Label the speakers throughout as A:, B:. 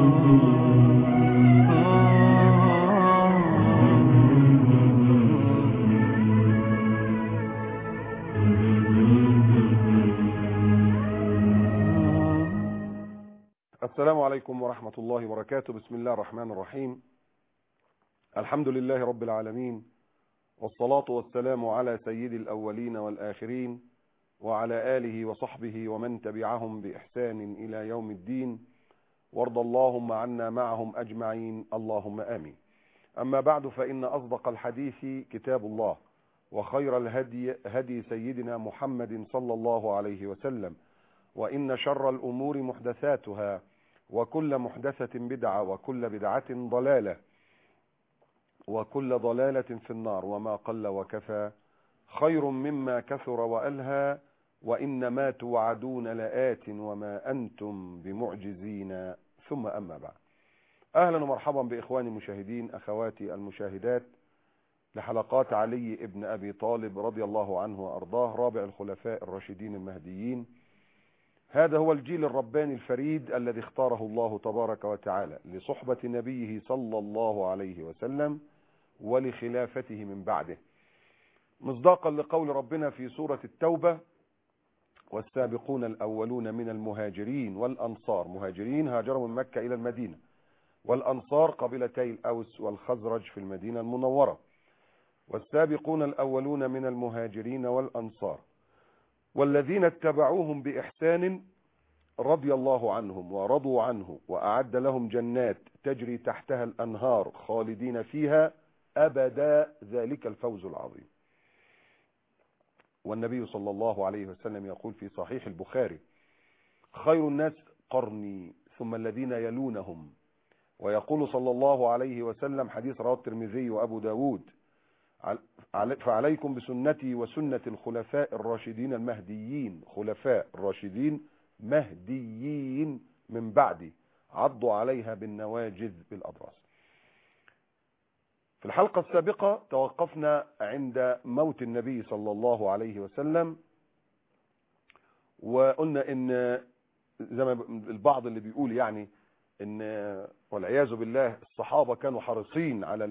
A: السلام عليكم ورحمة الله وبركاته بسم الله الرحمن الرحيم الحمد لله رب العالمين والصلاة والسلام على سيد الأولين والآخرين وعلى آله وصحبه ومن تبعهم بإحسان إلى يوم الدين وارض اللهم عنا معهم أجمعين اللهم آمين أما بعد فإن أصدق الحديث كتاب الله وخير الهدي هدي سيدنا محمد صلى الله عليه وسلم وإن شر الأمور محدثاتها وكل محدثة بدعة وكل بدعة ضلالة وكل ضلالة في النار وما قل وكفى خير مما كثر وألهى وإنما توعدون لآت وما أنتم بمعجزين ثم أما بعد أهلا ومرحبا بإخواني المشاهدين أخواتي المشاهدات لحلقات علي ابن أبي طالب رضي الله عنه وأرضاه رابع الخلفاء الراشدين المهديين هذا هو الجيل الرباني الفريد الذي اختاره الله تبارك وتعالى لصحبة نبيه صلى الله عليه وسلم ولخلافته من بعده مصداقا لقول ربنا في سورة التوبة والسابقون الأولون من المهاجرين والأنصار مهاجرين هاجروا من مكة إلى المدينة والأنصار قبيلتي الأوس والخزرج في المدينة المنورة والسابقون الأولون من المهاجرين والأنصار والذين اتبعوهم بإحسان رضي الله عنهم ورضوا عنه وأعد لهم جنات تجري تحتها الأنهار خالدين فيها أبدا ذلك الفوز العظيم والنبي صلى الله عليه وسلم يقول في صحيح البخاري خير الناس قرني ثم الذين يلونهم ويقول صلى الله عليه وسلم حديث رواه الترمذي وأبو داود فعليكم بسنتي وسنة الخلفاء الراشدين المهديين خلفاء راشدين مهديين من بعدي عضوا عليها بالنواجذ بالأضراس في الحلقة السابقة توقفنا عند موت النبي صلى الله عليه وسلم وقلنا ان زي ما البعض اللي بيقول يعني ان والعياذ بالله الصحابة كانوا حريصين على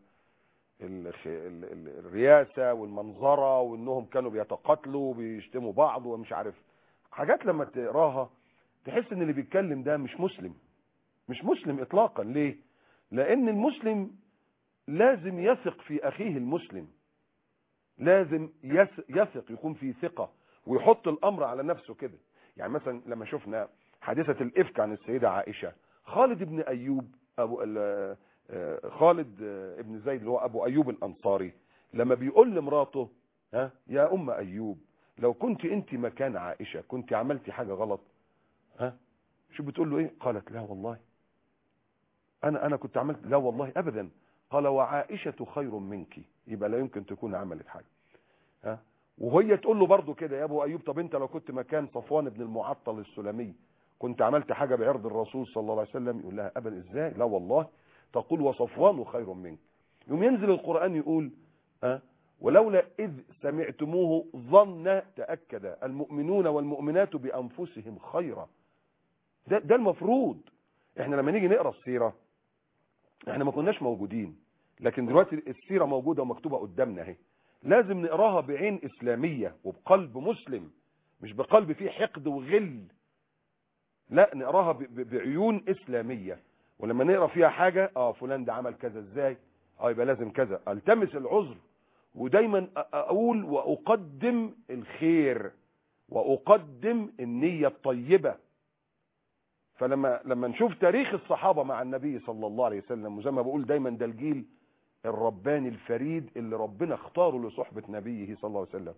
A: الرياسة والمنظرة وانهم كانوا بيتقاتلوا وبيشتموا بعض ومش عارف حاجات لما تقراها تحس ان اللي بيتكلم ده مش مسلم مش مسلم اطلاقا ليه لان المسلم لازم يثق في اخيه المسلم لازم يثق يكون في ثقة ويحط الامر على نفسه كده يعني مثلا لما شفنا حادثة الافك عن السيدة عائشة خالد بن ايوب ابو خالد ابن زيد اللي هو ابو ايوب الانصاري لما بيقول لمراته ها يا ام ايوب لو كنت انت مكان عائشة كنت عملتي حاجة غلط ها شو بتقول له ايه قالت لا والله انا انا كنت عملت لا والله ابدا قال وعائشة خير منك يبقى لا يمكن تكون عملت حاجة ها وهي تقول له برضه كده يا ابو ايوب طب انت لو كنت مكان صفوان بن المعطل السلمي كنت عملت حاجة بعرض الرسول صلى الله عليه وسلم يقول لها ابدا ازاي لا والله تقول وصفوان خير منك يوم ينزل القرآن يقول ها ولولا إذ سمعتموه ظن تأكد المؤمنون والمؤمنات بأنفسهم خيرا ده, ده المفروض احنا لما نيجي نقرأ السيرة احنا ما كناش موجودين لكن دلوقتي السيرة موجودة ومكتوبة قدامنا اهي لازم نقراها بعين إسلامية وبقلب مسلم مش بقلب فيه حقد وغل لا نقراها بعيون إسلامية ولما نقرا فيها حاجة اه فلان ده عمل كذا ازاي اه يبقى لازم كذا التمس العذر ودايما اقول واقدم الخير واقدم النية الطيبة فلما لما نشوف تاريخ الصحابة مع النبي صلى الله عليه وسلم وزي ما بقول دايما ده الجيل الرباني الفريد اللي ربنا اختاره لصحبة نبيه صلى الله عليه وسلم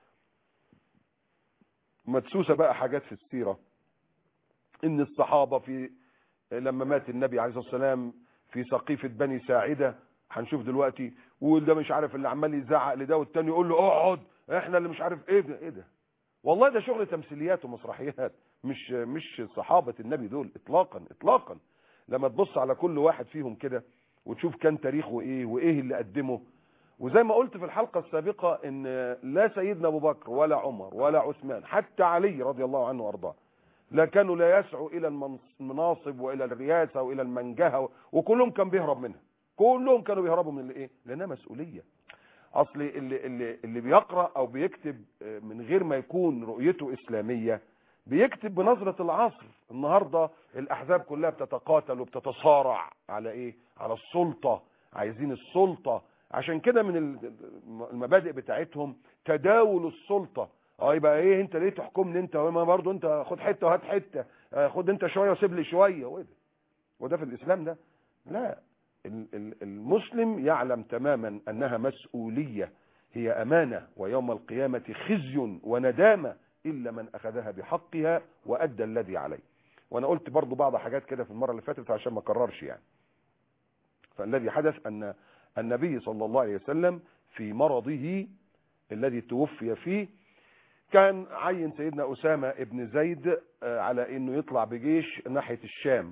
A: مدسوسة بقى حاجات في السيرة ان الصحابة في لما مات النبي عليه الصلاة والسلام في سقيفة بني ساعدة هنشوف دلوقتي وده مش عارف اللي عمال يزعق لده والتاني يقول له اقعد احنا اللي مش عارف ايه ده ايه ده والله ده شغل تمثيليات ومسرحيات مش مش صحابة النبي دول اطلاقا اطلاقا لما تبص على كل واحد فيهم كده وتشوف كان تاريخه ايه وايه اللي قدمه وزي ما قلت في الحلقة السابقة ان لا سيدنا ابو بكر ولا عمر ولا عثمان حتى علي رضي الله عنه وارضاه لا كانوا لا يسعوا الى المنص- المناصب والى الرئاسه والى المنجهه وكلهم كان بيهرب منها كلهم كانوا بيهربوا من الايه لانها مسؤوليه اصل اللي اللي اللي بيقرا او بيكتب آه، من غير ما يكون رؤيته اسلاميه بيكتب بنظره العصر النهارده الاحزاب كلها بتتقاتل وبتتصارع على ايه على السلطه عايزين السلطه عشان كده من ال- المبادئ بتاعتهم تداول السلطه اه يبقى ايه انت ليه تحكمني انت وما برضه انت خد حته وهات حته آه، خد انت شويه وسيب لي شويه وايه ده وده في الاسلام ده لا ال- ال- المسلم يعلم تماما انها مسؤوليه هي امانه ويوم القيامه خزي وندامه الا من اخذها بحقها وادى الذي عليه وانا قلت برضو بعض حاجات كده في المره اللي فاتت عشان ما اكررش يعني فالذي حدث ان النبي صلى الله عليه وسلم في مرضه الذي توفي فيه كان عين سيدنا اسامه ابن زيد آه، على انه يطلع بجيش ناحيه الشام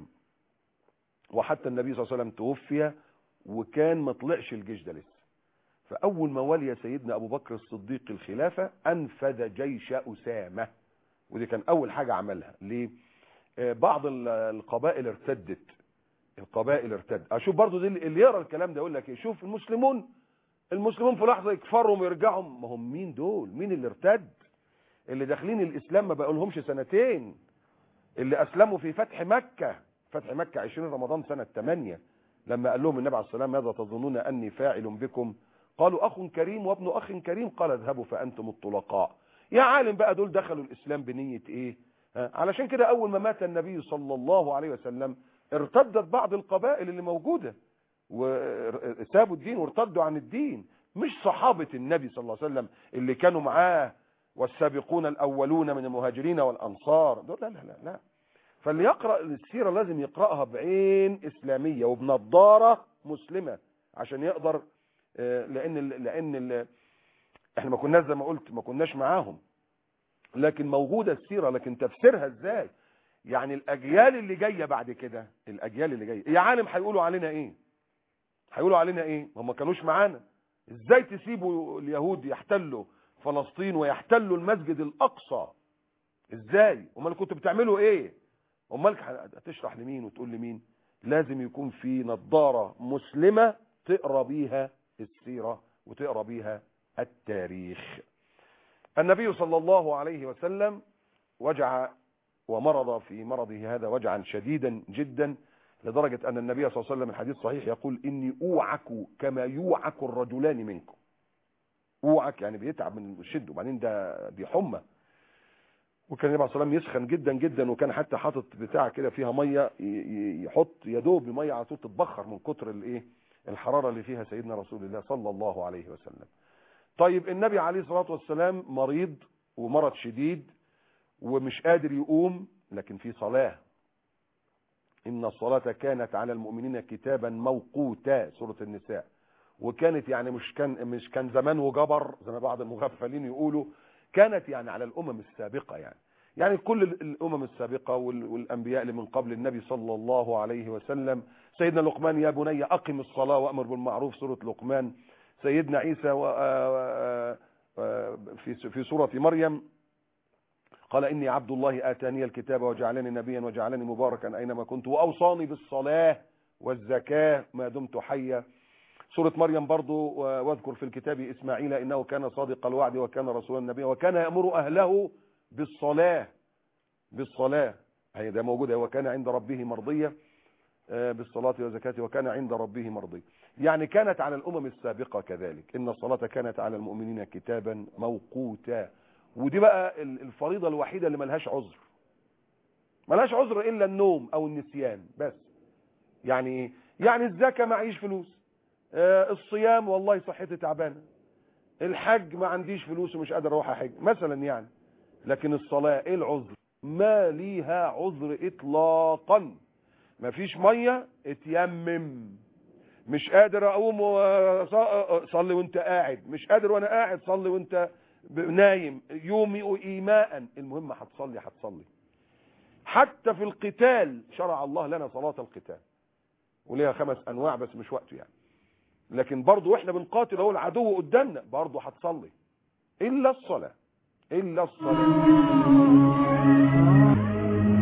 A: وحتى النبي صلى الله عليه وسلم توفي وكان ما طلعش الجيش ده لسه فاول ما ولي سيدنا ابو بكر الصديق الخلافه انفذ جيش اسامه ودي كان اول حاجه عملها ليه آه، بعض ال- القبائل ارتدت القبائل ارتد اشوف برضو دي اللي يقرا الكلام ده يقول لك ايه شوف المسلمون المسلمون في لحظه يكفروا ويرجعوا ما هم مين دول مين اللي ارتد اللي داخلين الاسلام ما بقولهمش سنتين اللي اسلموا في فتح مكه فتح مكه 20 رمضان سنه 8 لما قال لهم النبي عليه الصلاه والسلام ماذا تظنون اني فاعل بكم قالوا اخ كريم وابن اخ كريم قال اذهبوا فانتم الطلقاء يا عالم بقى دول دخلوا الاسلام بنيه ايه ها؟ علشان كده اول ما مات النبي صلى الله عليه وسلم ارتدت بعض القبائل اللي موجوده وسابوا الدين وارتدوا عن الدين مش صحابه النبي صلى الله عليه وسلم اللي كانوا معاه والسابقون الاولون من المهاجرين والانصار دول لا لا لا, لا. فاللي يقرا السيره لازم يقراها بعين اسلاميه وبنضاره مسلمه عشان يقدر آه، لان ال لان ال احنا ما كناش زي ما قلت ما كناش معاهم لكن موجوده السيره لكن تفسيرها ازاي يعني الاجيال اللي جايه بعد كده الاجيال اللي جايه يا عالم هيقولوا علينا ايه هيقولوا علينا ايه هم ما كانوش معانا ازاي تسيبوا اليهود يحتلوا فلسطين ويحتلوا المسجد الاقصى ازاي امال كنتوا بتعملوا ايه امال هتشرح لمين وتقول لمين لازم يكون في نظاره مسلمه تقرا بيها السيره وتقرا بيها التاريخ النبي صلى الله عليه وسلم وجع ومرض في مرضه هذا وجعا شديدا جدا لدرجة أن النبي صلى الله عليه وسلم الحديث صحيح يقول إني أوعك كما يوعك الرجلان منكم أوعك يعني بيتعب من الشد وبعدين ده دي حمى وكان النبي عليه الصلاه والسلام يسخن جدا جدا وكان حتى حاطط بتاع كده فيها ميه ي- ي- يحط يا دوب الميه على طول تتبخر من كتر الايه الحراره اللي فيها سيدنا رسول الله صلى الله عليه وسلم طيب النبي عليه الصلاه والسلام مريض ومرض شديد ومش قادر يقوم لكن في صلاه ان الصلاه كانت على المؤمنين كتابا موقوتا سوره النساء وكانت يعني مش كان مش كان زمان وجبر زي ما بعض المغفلين يقولوا كانت يعني على الامم السابقه يعني يعني كل ال- الامم السابقه وال- والانبياء اللي من قبل النبي صلى الله عليه وسلم سيدنا لقمان يا بني اقم الصلاه وامر بالمعروف سوره لقمان سيدنا عيسى و- آه- آه- في في سوره مريم قال اني عبد الله اتاني الكتاب وجعلني نبيا وجعلني مباركا اينما كنت واوصاني بالصلاه والزكاه ما دمت حيا سورة مريم برضو واذكر في الكتاب إسماعيل إنه كان صادق الوعد وكان رسولا نبيا وكان يأمر أهله بالصلاة بالصلاة هي ده موجودة وكان عند ربه مرضية آه، بالصلاة والزكاة وكان عند ربه مرضية يعني كانت على الأمم السابقة كذلك إن الصلاة كانت على المؤمنين كتابا موقوتا ودي بقى ال- الفريضة الوحيدة اللي ملهاش عذر ملهاش عذر إلا النوم أو النسيان بس يعني إيه؟ يعني الزكاة معيش فلوس آه، الصيام والله صحتي تعبانه الحج ما عنديش فلوس ومش قادر اروح احج مثلا يعني لكن الصلاه ايه العذر ما ليها عذر اطلاقا ما فيش ميه اتيمم مش قادر اقوم وص- صلي وانت قاعد مش قادر وانا قاعد صلي وانت ب- نايم يومي ايماء المهم هتصلي هتصلي حتى في القتال شرع الله لنا صلاه القتال وليها خمس انواع بس مش وقته يعني لكن برضه واحنا بنقاتل اهو العدو قدامنا برضه هتصلي الا الصلاه الا الصلاه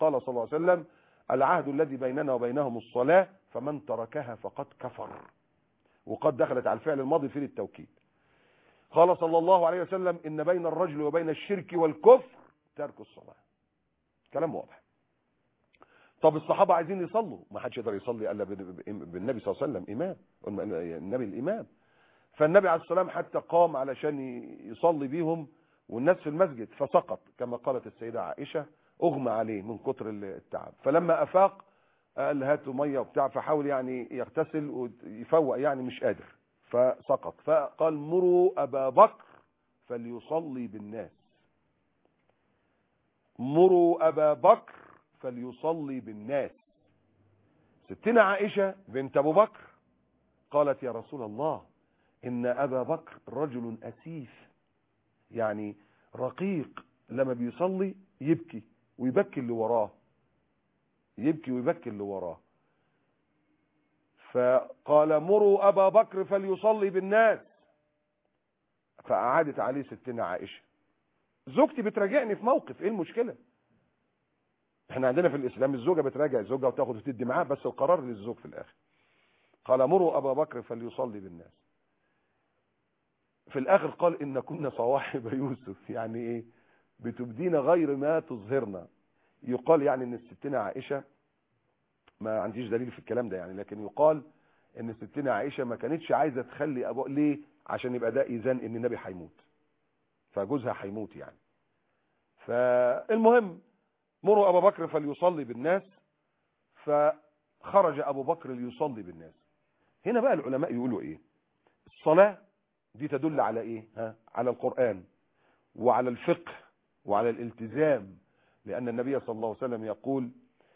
A: قال صلى الله عليه وسلم العهد الذي بيننا وبينهم الصلاة فمن تركها فقد كفر وقد دخلت على الفعل الماضي في التوكيد قال صلى الله عليه وسلم إن بين الرجل وبين الشرك والكفر ترك الصلاة كلام واضح طب الصحابة عايزين يصلوا ما حدش يقدر يصلي الا بالنبي صلى الله عليه وسلم امام النبي الامام فالنبي عليه السلام حتى قام علشان يصلي بيهم والناس في المسجد فسقط كما قالت السيدة عائشة اغمى عليه من كتر التعب فلما افاق قال هاتوا ميه وبتاع فحاول يعني يغتسل ويفوق يعني مش قادر فسقط فقال مروا ابا بكر فليصلي بالناس مروا ابا بكر فليصلي بالناس ستنا عائشة بنت ابو بكر قالت يا رسول الله ان ابا بكر رجل اسيف يعني رقيق لما بيصلي يبكي ويبكي اللي وراه يبكي ويبكي اللي وراه فقال مروا ابا بكر فليصلي بالناس فأعادت عليه ستنا عائشة زوجتي بتراجعني في موقف ايه المشكلة احنا عندنا في الاسلام الزوجة بتراجع الزوجة وتاخد وتدي معاه بس القرار للزوج في الاخر قال مروا ابا بكر فليصلي بالناس في الاخر قال ان كنا صواحب يوسف يعني ايه بتبدين غير ما تظهرنا يقال يعني ان الستنا عائشة ما عنديش دليل في الكلام ده يعني لكن يقال ان الستنا عائشة ما كانتش عايزة تخلي ابو ليه عشان يبقى ده اذان ان النبي هيموت فجوزها هيموت يعني فالمهم مروا ابا بكر فليصلي بالناس فخرج ابو بكر ليصلي بالناس هنا بقى العلماء يقولوا ايه الصلاة دي تدل على ايه ها على القرآن وعلى الفقه وعلى الالتزام لان النبي صلى الله عليه وسلم يقول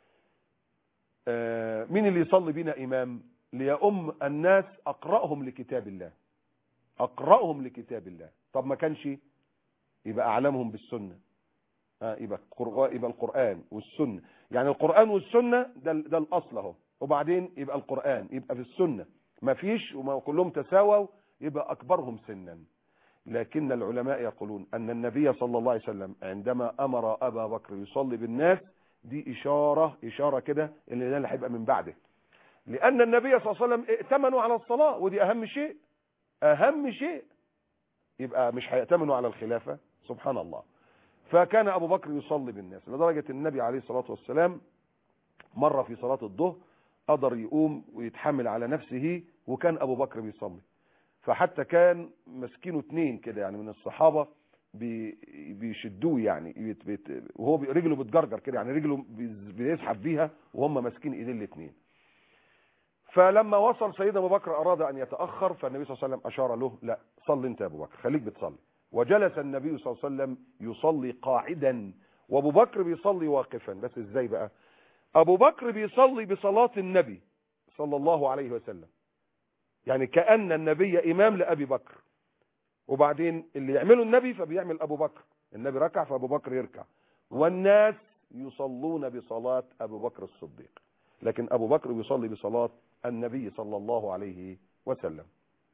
A: آه مين اللي يصلي بنا امام ليؤم الناس اقرأهم لكتاب الله اقرأهم لكتاب الله طب ما كانش يبقى اعلمهم بالسنة ها يبقى القرآن يبقى القرآن والسنة يعني القرآن والسنة ده ده الاصل اهو وبعدين يبقى القرآن يبقى في السنة ما فيش وما كلهم تساووا يبقى اكبرهم سنا لكن العلماء يقولون ان النبي صلى الله عليه وسلم عندما امر ابا بكر يصلي بالناس دي اشارة اشارة كده ان ده اللي هيبقى من بعده لان النبي صلى الله عليه وسلم ائتمنوا على الصلاة ودي اهم شيء اهم شيء يبقى مش هيأتمنوا على الخلافة سبحان الله فكان ابو بكر يصلي بالناس لدرجة النبي عليه الصلاة والسلام مرة في صلاة الظهر قدر يقوم ويتحمل على نفسه وكان ابو بكر بيصلي فحتى كان مسكينه اتنين كده يعني من الصحابة بي بيشدوه يعني بيت بيت وهو بي رجله بتجرجر كده يعني رجله بيسحب بيها وهم ماسكين ايدين الاثنين فلما وصل سيدنا ابو بكر اراد ان يتاخر فالنبي صلى الله عليه وسلم اشار له لا صل انت يا ابو بكر خليك بتصلي وجلس النبي صلى الله عليه وسلم يصلي قاعدا وابو بكر بيصلي واقفا بس ازاي بقى ابو بكر بيصلي بصلاه النبي صلى الله عليه وسلم يعني كأن النبي إمام لأبي بكر وبعدين اللي يعمله النبي فبيعمل أبو بكر النبي ركع فأبو بكر يركع والناس يصلون بصلاة أبو بكر الصديق لكن أبو بكر يصلي بصلاة النبي صلى الله عليه وسلم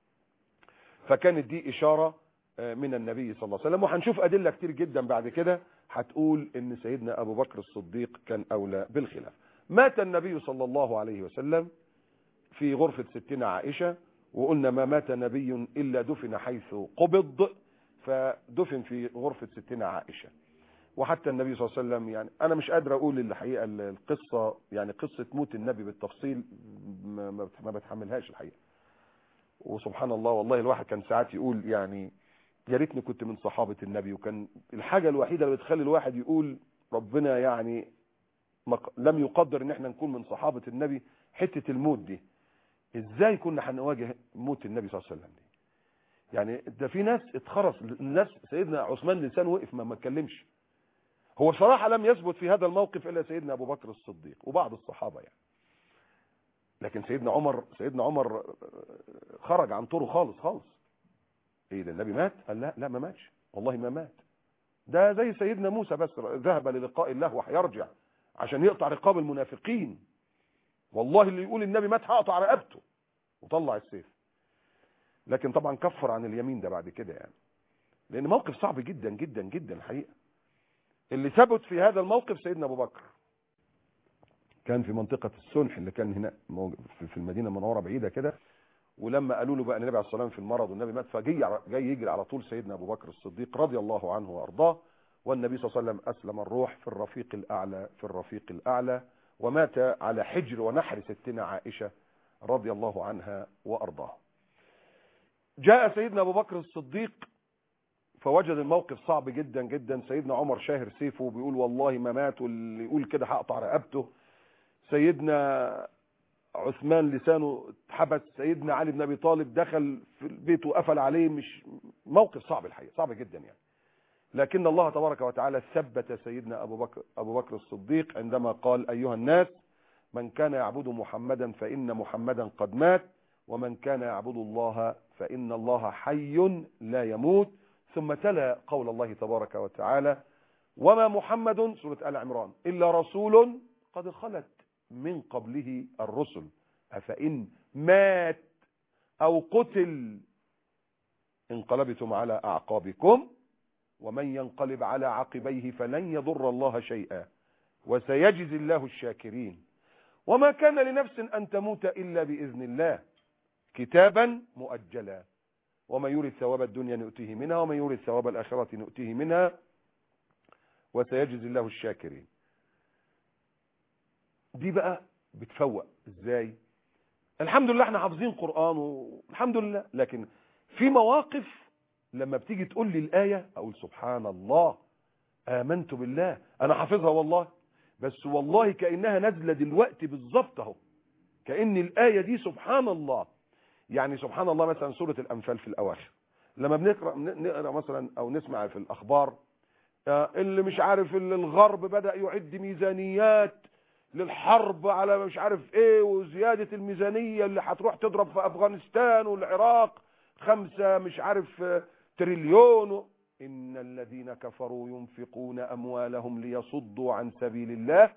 A: فكانت دي إشارة من النبي صلى الله عليه وسلم وهنشوف أدلة كتير جدا بعد كده هتقول ان سيدنا أبو بكر الصديق كان أولى بالخلاف مات النبي صلى الله عليه وسلم في غرفة ستنا عائشة وقلنا ما مات نبي إلا دفن حيث قبض فدفن في غرفة ستنا عائشة وحتى النبي صلى الله عليه وسلم يعني أنا مش قادر أقول الحقيقة القصة يعني قصة موت النبي بالتفصيل ما بتحملهاش الحقيقة وسبحان الله والله الواحد كان ساعات يقول يعني يا ريتني كنت من صحابة النبي وكان الحاجة الوحيدة اللي بتخلي الواحد يقول ربنا يعني لم يقدر ان احنا نكون من صحابة النبي حتة الموت دي ازاي كنا هنواجه موت النبي صلى الله عليه وسلم دي يعني ده في ناس اتخرس الناس سيدنا عثمان لسان وقف ما ما اتكلمش هو صراحة لم يثبت في هذا الموقف الا سيدنا ابو بكر الصديق وبعض الصحابة يعني لكن سيدنا عمر سيدنا عمر خرج عن طوره خالص خالص ايه ده النبي مات قال لا لا ما ماتش والله ما مات ده زي سيدنا موسى بس ذهب للقاء الله وهيرجع عشان يقطع رقاب المنافقين والله اللي يقول النبي مات هقطع رقبته وطلع السيف لكن طبعا كفر عن اليمين ده بعد كده يعني لان موقف صعب جدا جدا جدا الحقيقه اللي ثبت في هذا الموقف سيدنا ابو بكر كان في منطقة السنح اللي كان هنا في المدينة المنورة بعيدة كده ولما قالوا له بقى النبي عليه الصلاة والسلام في المرض والنبي مات فجاي جاي يجري على طول سيدنا أبو بكر الصديق رضي الله عنه وأرضاه والنبي صلى الله عليه وسلم أسلم الروح في الرفيق الأعلى في الرفيق الأعلى ومات على حجر ونحر ستنا عائشة رضي الله عنها وأرضاه جاء سيدنا أبو بكر الصديق فوجد الموقف صعب جدا جدا سيدنا عمر شاهر سيفه بيقول والله ما مات واللي يقول كده هقطع رقبته سيدنا عثمان لسانه اتحبس سيدنا علي بن ابي طالب دخل في البيت وقفل عليه مش موقف صعب الحقيقه صعب جدا يعني لكن الله تبارك وتعالى ثبت سيدنا ابو بكر ابو بكر الصديق عندما قال ايها الناس من كان يعبد محمدا فان محمدا قد مات ومن كان يعبد الله فان الله حي لا يموت ثم تلا قول الله تبارك وتعالى وما محمد سوره ال عمران الا رسول قد خلت من قبله الرسل أفإن مات أو قتل انقلبتم على أعقابكم ومن ينقلب على عقبيه فلن يضر الله شيئا وسيجزي الله الشاكرين وما كان لنفس أن تموت إلا بإذن الله كتابا مؤجلا ومن يريد ثواب الدنيا نؤتيه منها ومن يريد ثواب الآخرة نؤتيه منها وسيجزي الله الشاكرين دي بقى بتفوق ازاي الحمد لله احنا حافظين قرآن والحمد لله لكن في مواقف لما بتيجي تقول لي الآية اقول سبحان الله آمنت بالله انا حافظها والله بس والله كأنها نازلة دلوقتي بالظبط اهو كأن الآية دي سبحان الله يعني سبحان الله مثلا سورة الأنفال في الأواخر لما بنقرأ نقرأ مثلا أو نسمع في الأخبار اللي مش عارف اللي الغرب بدأ يعد ميزانيات للحرب على مش عارف ايه وزيادة الميزانية اللي هتروح تضرب في افغانستان والعراق خمسة مش عارف تريليون ان الذين كفروا ينفقون اموالهم ليصدوا عن سبيل الله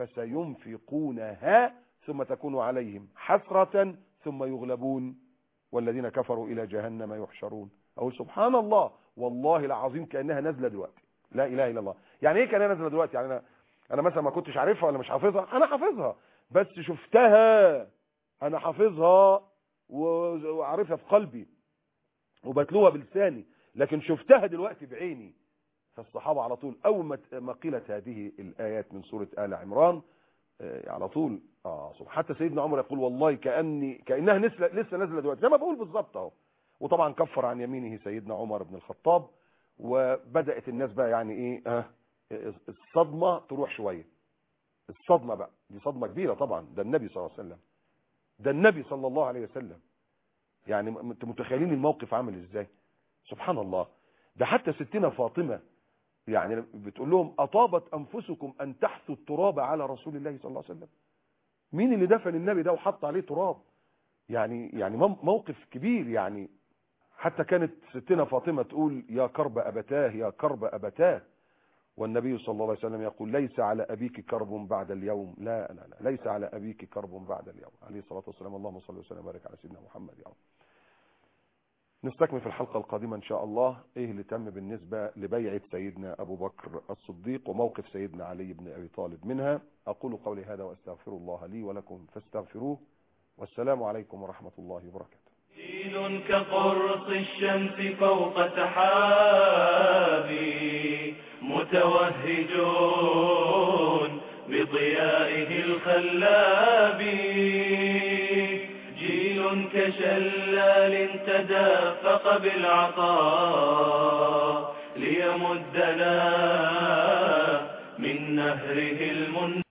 A: فسينفقونها ثم تكون عليهم حسرة ثم يغلبون والذين كفروا الى جهنم يحشرون او سبحان الله والله العظيم كأنها نازلة دلوقتي لا اله الا الله يعني ايه كأنها نازلة دلوقتي يعني انا انا مثلا ما كنتش عارفها ولا مش حافظها انا حافظها بس شفتها انا حافظها وعارفها في قلبي وبتلوها بلساني لكن شفتها دلوقتي بعيني فالصحابة على طول اول ما قيلت هذه الايات من سورة آل عمران على طول اه حتى سيدنا عمر يقول والله كاني كانها لسه لسه نازله دلوقتي زي ما بقول بالظبط اهو وطبعا كفر عن يمينه سيدنا عمر بن الخطاب وبدات الناس بقى يعني ايه آه الصدمة تروح شوية الصدمة بقى دي صدمة كبيرة طبعا ده النبي صلى الله عليه وسلم ده النبي صلى الله عليه وسلم يعني انت متخيلين الموقف عامل ازاي سبحان الله ده حتى ستنا فاطمة يعني بتقول لهم أطابت أنفسكم أن تحثوا التراب على رسول الله صلى الله عليه وسلم مين اللي دفن النبي ده وحط عليه تراب يعني يعني موقف كبير يعني حتى كانت ستنا فاطمة تقول يا كرب أبتاه يا كرب أبتاه والنبي صلى الله عليه وسلم يقول ليس على أبيك كرب بعد اليوم لا لا لا ليس على أبيك كرب بعد اليوم عليه الصلاة والسلام اللهم صل وسلم وبارك على سيدنا محمد يا رب نستكمل في الحلقة القادمة إن شاء الله إيه اللي تم بالنسبة لبيعة سيدنا أبو بكر الصديق وموقف سيدنا علي بن أبي طالب منها أقول قولي هذا وأستغفر الله لي ولكم فاستغفروه والسلام عليكم ورحمة الله وبركاته
B: جيل كقرص الشمس فوق سحابي متوهجون بضيائه الخلاب جيل كشلال تدافق بالعطاء ليمدنا من نهره المن